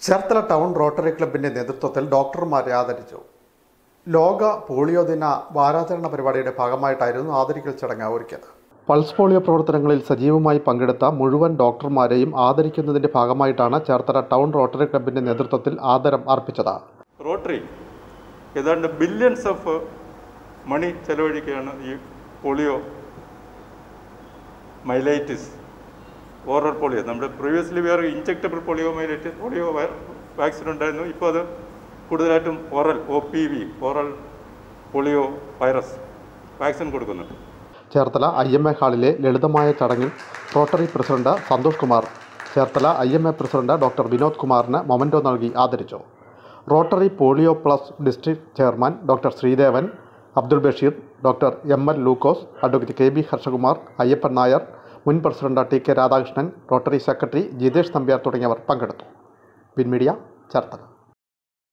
Cherthala town rotary ക്ലബിന്റെ നേതൃത്വത്തിൽ ഡോക്ടർമാരെ ആദരിച്ചു ലോക പോളിയോ ദിന വാരാചരണ പരിപാടിയുടെ ഭാഗമായിട്ടായിരുന്നു ആദരിക്കൽ ചടങ്ങ് ഒരുക്കിയത് പൾസ് പോളിയോ പ്രവർത്തനങ്ങളിൽ സജീവമായി പങ്കെടുത്ത മുഴുവൻ ഡോക്ടർമാരെയും ആദരിക്കുന്നതിന്റെ ഭാഗമായിട്ടാണ് ചേർത്തല ടൗൺ റോട്ടറി ക്ലബിന്റെ നേതൃത്വത്തിൽ ആദരം അർപ്പിച്ചത് റോട്ടറി ഏതാണ്ട് ബില്യൺസ് ഓഫ് മണി ചെലവഴിക്കുകയാണ് ഈ പോളിയോ മൈലൈറ്റിസ് ഓറൽ പോളിയോ നമ്മുടെ പ്രീവിയസ്ലി വേറെ injectable polio myelitis polio vaccine ഉണ്ടായിരുന്നു ഇപ്പോൾ അത് കൂടുതലായിട്ടും oral O P V oral polio virus vaccine കൊടുക്കുന്നുണ്ട് ചേർത്തല ഐ എം എ ഹാളിലെ ലളിതമായ ചടങ്ങിൽ Rotary president Santhosh Kumar Cherthala I M A president doctor Vinod കുമാറിന് മൊമൻറ്റോ നൽകി ആദരിച്ചു Rotary polio plus district chairman doctor Sreedevan Abdul Basheer doctor M L Lukose advocate K B Harshakumar Ayyappan Nair മുൻ president T K Radhakrishnan Rotary secretary Jithesh Nambiar തുടങ്ങിയവർ പങ്കെടുത്തു വിൻമീഡിയ ചേർത്തല